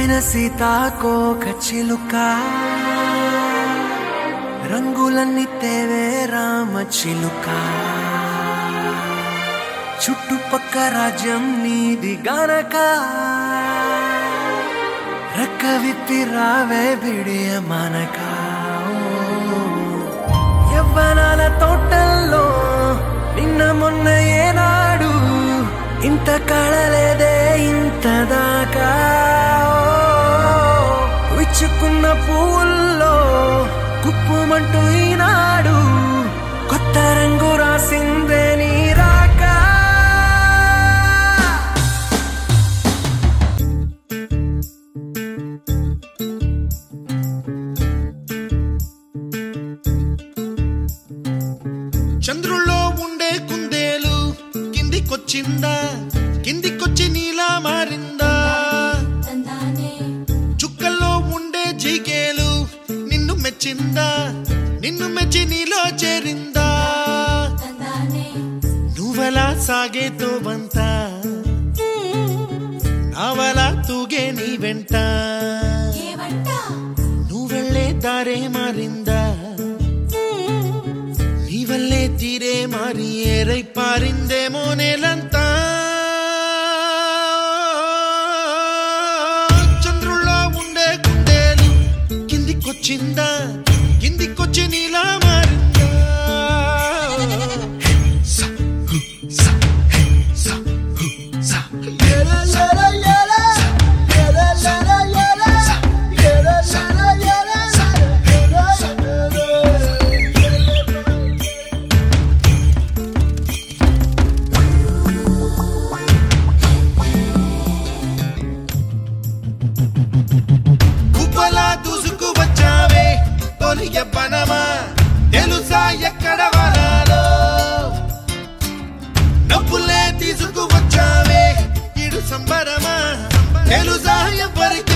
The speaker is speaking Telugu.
అందమైన సీతాకోక చిలుక రంగులన్నీ తేవే రామ చిలుక చుట్టుపక్క రాజ్యం నీది గనక రెక్క విప్పి రావే బిడియ మనక యవ్వనాల తోటల్లో నిన్న మొన్న ఏనాడు ఇంత కళలేదే ఇంత దాకా విచ్చుకున్న పువ్వుల్లో కుప్పుమంటూ ఈనాడు కొత్త రంగు రాసిందే నీ రాకా చంద్రుల్లో ఉండే కుందేలు కిందికొచ్చిందా కిందికొచ్చి నీలా మారిందా చుక్కల్లో ఉండే జీకేలు నిన్ను మెచ్చిందా నిన్ను మెచ్చి నీలో చేరిందా నువ్వలా సాగేతో వంత నావలా తూగే నీ వెంట నువ్వెళ్ళే దారే మారిందా నీ వల్లే తీరే మారి ఏరై పారిందేమో నేలంతా చంద్రుల్లో ఉండే కుందేలు కిందికొచ్చిందా కిందికొచ్చి నీలా మారిందా స, హు, స, హే, స, హు, స. ఎల, ఎల, ఎల. ఎల, ఎల, ఎల. ఎల, ఎల, ఎల. ఎల, ఎల, ఎల. కుప్పలా దూసుకు వచ్చావే తొలి ఎవ్వనమా తెలుసా ఎక్కడ వరాలో డబ్బులే తీసుకు వచ్చావే ఇడు సంబరమా తెలుసా ఎవరికి